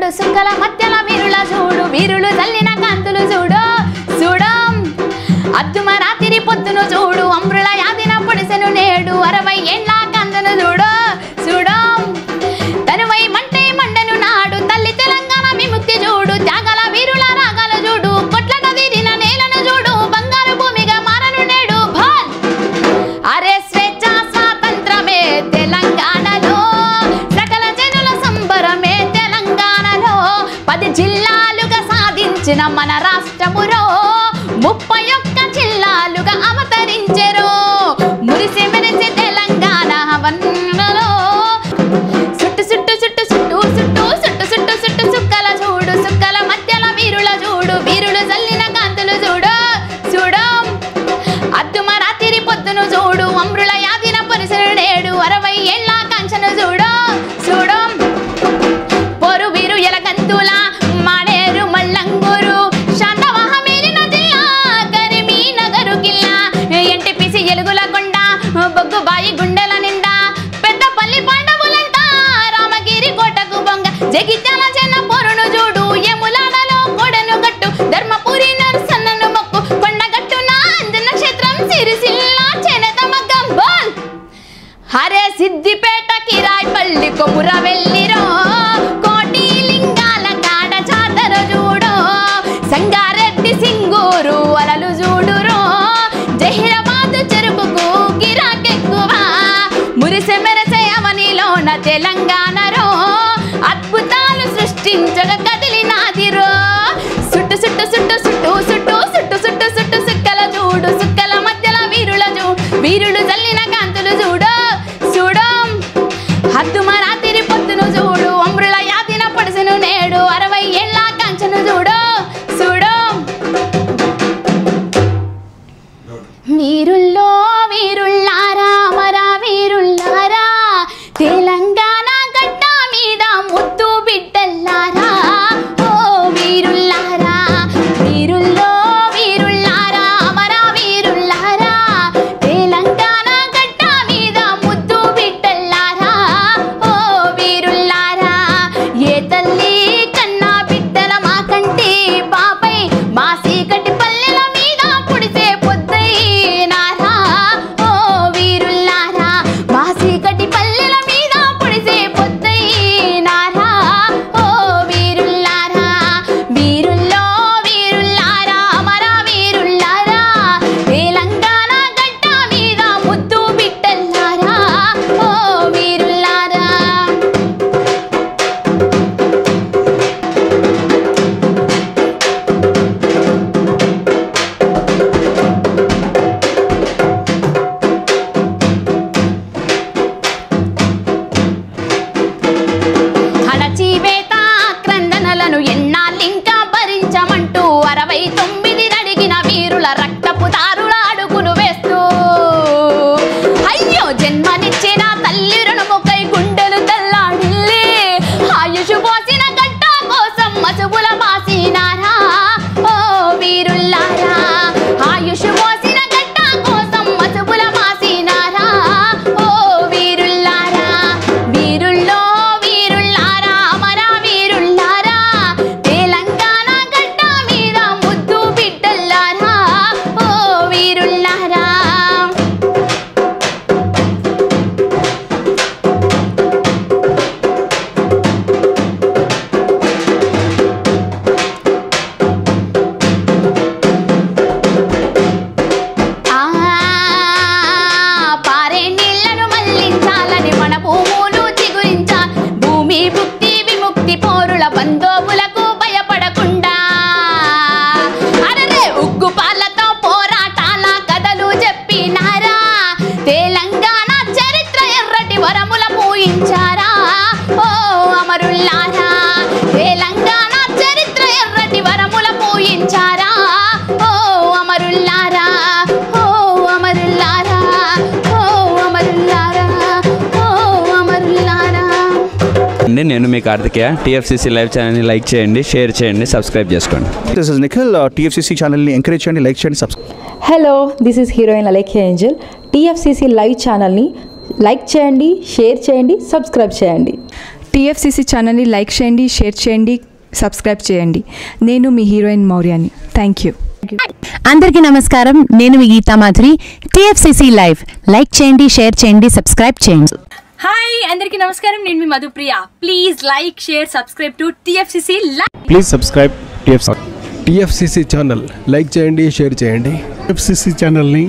సుక్కల మధ్యల వీరుల చూడు వీరులు చల్లిన కాంతులు చూడు చూడు అద్దుమ రాత్రి పొద్దును చూడు అమృల యాదిన పొడిసెను నేడు అరవై ఏండ్ల కందును చూడు చూడు తనువై మంటే మండను నాడు తల్లి తెలంగాణ విముక్తి చూడు త్యాగల వీరుల రాగాలు చూడు కొట్లట తీరిన నేలను చూడు బంగారు భూమిగా మారను నేడు భాన్ అరే స్వేచ్ఛ స్వాతంత్రమే తెలంగాణలో సకల జనుల సంబరమే తెలంగాణలో పది జిల్లాలుగా సాధించిన మన రాష్ట్రములో ముప్పై ఒక్క జిల్లాలుగా అవతరించెరు మురిసి మెరిసి తెలంగాణ వన్నలో చుట్టు చుట్టు చుట్టు చుట్టు చుట్టు చుట్టు చుట్టు చుట్టు సుక్కల చూడు సుక్కల మధ్యల వీరుల చూడు వీరులు చల్లిన కాంతులు చూడు చూడు అద్దుమ రాత్రి పొద్దును చూడు అమృల యాదిన పరిసరు నేడు అరవై ఏళ్ళ కంచను చూడు చూడు పొరు వీరు ఎలగంతుల మాడేరు మల్లంగూరు శాంతవాహ మీరిన జిల్లా కరిమి నగరు కిల్లా ఎంటిపిసి ఎలుగుల కొండ బొగ్గుబాయి గుండెల నిండా పెద్దపల్లి పాండవులంట రామగిరి కోటకు బొంగ జగిత్యాల చెన్న పొరును చూడు ఎములాడలో కొడను గట్టు ధర్మపురి నరసన్నను మొక్కు కొండగట్టున అంజన క్షేత్రం సిరిసిల్ల చేనేత మగ్గం బోల్ హరే సిద్దిపేట కిరాయిపల్లి కొముర వెళ్ళిరో కోటి లింగాల కాడ జాతర చూడో సంగారెడ్డి సింగూరు అలలు చూడురో జహీరాబాద్ చెరుకుకు గిరాకెక్కువ మురిసె మెరసే అవనిలోన తెలంగాణరో అద్భుతాలు సృష్టించగ కదిలినాదిరో సుట్టు సుట్టు సుట్టు సుట్టు సుట్టు సుట్టు సుట్టు సుట్టు సుక్కల చూడు సుక్కల మధ్యల వీరుల చూ వీరులు చల్లిన కాంతులు చూడు చూడు హద్దుమ రాత్రి పొద్దును చూడు అమృల యాదిన పొడిసెను నేడు అరవై ఏళ్ళ కంచెను చూడు చూడు వీరుల్లో వీరుల్లారా మరా వీరుల్లారా తెలంగాణ గడ్డ మీద ముద్దు బిడ్డల్లారా ఓ వీరుల్లారా వీరుల్లో వీరుల్లారా మరా వీరుల్లారా తెలంగాణ గడ్డ మీద ముద్దు బిడ్డల్లారా ఓ వీరుల్లారా ఏ తల్లి కన్నా బిడ్డల మా కంటి బాపై మా సీకటి పల్లెల మీద పుడిసే పొద్దైనారా ఓ వీరుల్లారా మా సీకటి పల్లెల మీద పుడిసే పొద్దైనారా ఓ వీరుల్లారా వీరుల్లో వీరుల్లారా మన వీరుల్లారా తెలంగాణ గడ్డ మీద ముద్దు బిడ్డల్లారా ఓ వీరుల్లారా అణచివేత క్రందనలను ఎన్నాళ్ళింకా భరించమంటూ అరవై తొమ్మిది అడిగిన వీరుల రక్తపు దారుల అడుగులు వేస్తూ అయ్యో జన్మనిచ్చిన తల్లి రుణముకై గుండెలు తెల్లాడిల్లి ఆయుషు పోసిన గడ్డ కోసం మసుబుల మాసినారా ఓ వీరుల్లారా ఆయుషు పోసిన గడ్డ కోసం మసుబుల మాసినారా ఓ వీరుల్లారా వీరుల్లో వీరుల్లారా మన వీరుల్లారా తెలంగాణ గడ్డ మీద ముద్దు బిడ్డల్లారా ఓ వీరుల్లారా ఆ పారే నీళ్లను మళ్లించాలని మన భూములు చిగురించాలి భూమి భుక్తి విముక్తి పౌరుల బంధోబులకు భయపడకుండా అరరే ఉగ్గు పాలతో పోరాటాల కథలు చెప్పినారా తెలంగాణ చరిత్ర ఎర్రటి వరముల పూయించారా ఓ అమరుల్లారా తెలంగాణ చరిత్ర ఎర్రటి వరముల పూయించారా ఓ అమరుల్లారా ఓ అమరుల్లారా ఓ అమరుల్లారా ఓ అమరుల్లారా అండి నేను మీ కార్తికేయ టీఎఫ్సీసీ లైవ్ ఛానల్ని లైక్ చేయండి షేర్ చేయండి సబ్స్క్రైబ్ చేసుకోండి దిస్ ఇస్ నిఖిల్ టీఎఫ్సీసీ ఛానల్ని ఎంకరేజ్ చేయండి లైక్ చేయండి subscribe hello this is heroine Alekhya angel TFCC live ఛానల్ని లైక్ చేయండి షేర్ చేయండి సబ్స్క్రైబ్ చేయండి టీఎఫ్సిసి ఛానల్ని లైక్ చేయండి షేర్ చేయండి సబ్స్క్రైబ్ చేయండి నేను మీ హీరోయిన్ మౌర్యాని థ్యాంక్ యూ అందరికీ నమస్కారం నేను మీ Geetha Madhuri TFCC live like చేయండి షేర్ చేయండి సబ్స్క్రైబ్ చేయండి హాయ్ అందరికీ నమస్కారం నేను మీ Madhupriya please like share subscribe to TFCC live please subscribe TF TFCC channel like చేయండి షేర్ చేయండి ఎఫ్సిసి ఛానల్ని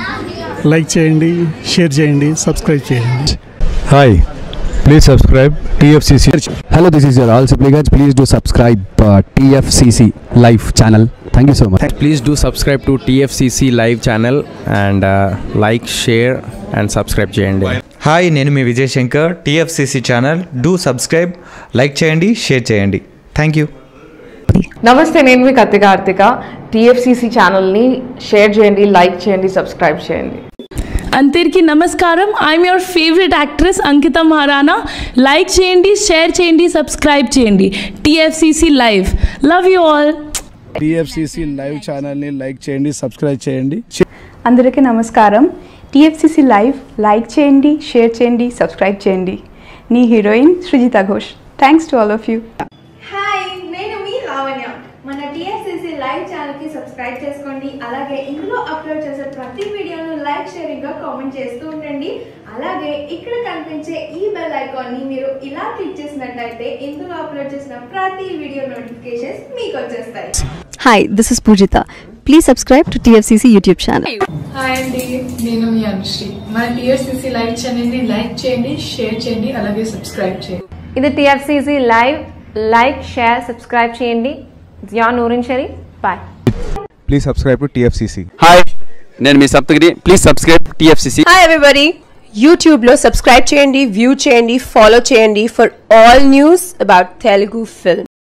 లైక్ చేయండి షేర్ చేయండి సబ్స్క్రైబ్ చేయండి hi please subscribe TFCC hello this is your Rahul Sipligunj please do subscribe TFCC live channel thank you so much please do subscribe to TFCC live channel and like share and subscribe చేయండి hi నేను మీ Vijay Shankar TFCC channel do subscribe like చేయండి share చేయండి thank you నమస్తే నేను మీ Kathi Karthika TFCC ఛానల్ని share చేయండి లైక్ చేయండి సబ్స్క్రైబ్ చేయండి అందరికీ నమస్కారం I'm your favourite actress Ankita Maharana like చేయండి షేర్ చేయండి సబ్స్క్రైబ్ చేయండి TFCC live love you all TFCC live ఛానల్ని లైక్ చేయండి సబ్స్క్రైబ్ చేయండి అందరికీ నమస్కారం టీఎఫ్సిసి లైవ్ లైక్ చేయండి షేర్ చేయండి సబ్స్క్రైబ్ చేయండి నీ heroine Srujitha Ghosh thanks to all of you hi నేను మీ లావణ్య మన టీఎస్సీసీ లైవ్ ఛానల్కి సబ్స్క్రైబ్ చేసుకోండి అలాగే ఇందులో అప్లోడ్ చేసే ప్రతి వీడియోను లైక్ షేరింగ్గా కామెంట్ చేస్తూ ఉండండి అలాగే ఇక్కడ కనిపించే ఈ బెల్ ఐకాన్ని మీరు ఇలా క్లిక్ చేసినట్లయితే ఇందులో అప్లోడ్ చేసిన ప్రతి వీడియో నోటిఫికేషన్స్ మీకు వచ్చేస్తాయి hi this is Poojitha please subscribe to TFCC YouTube channel hi అండి నేను మీ అనుశ్రీ మన టీఎస్సీసీ లైవ్ ఛానల్ని లైక్ చేయండి షేర్ చేయండి అలాగే సబ్స్క్రైబ్ చేయండి ఇది TFCC live like share subscribe చేయండి Zia Noorin Shari bye please subscribe to TFCC hi నేను మీ Saptagiri please subscribe TFCC hi everybody యూట్యూబ్లో సబ్స్క్రైబ్ చేయండి వ్యూ చేయండి ఫాలో చేయండి for all news about Telugu film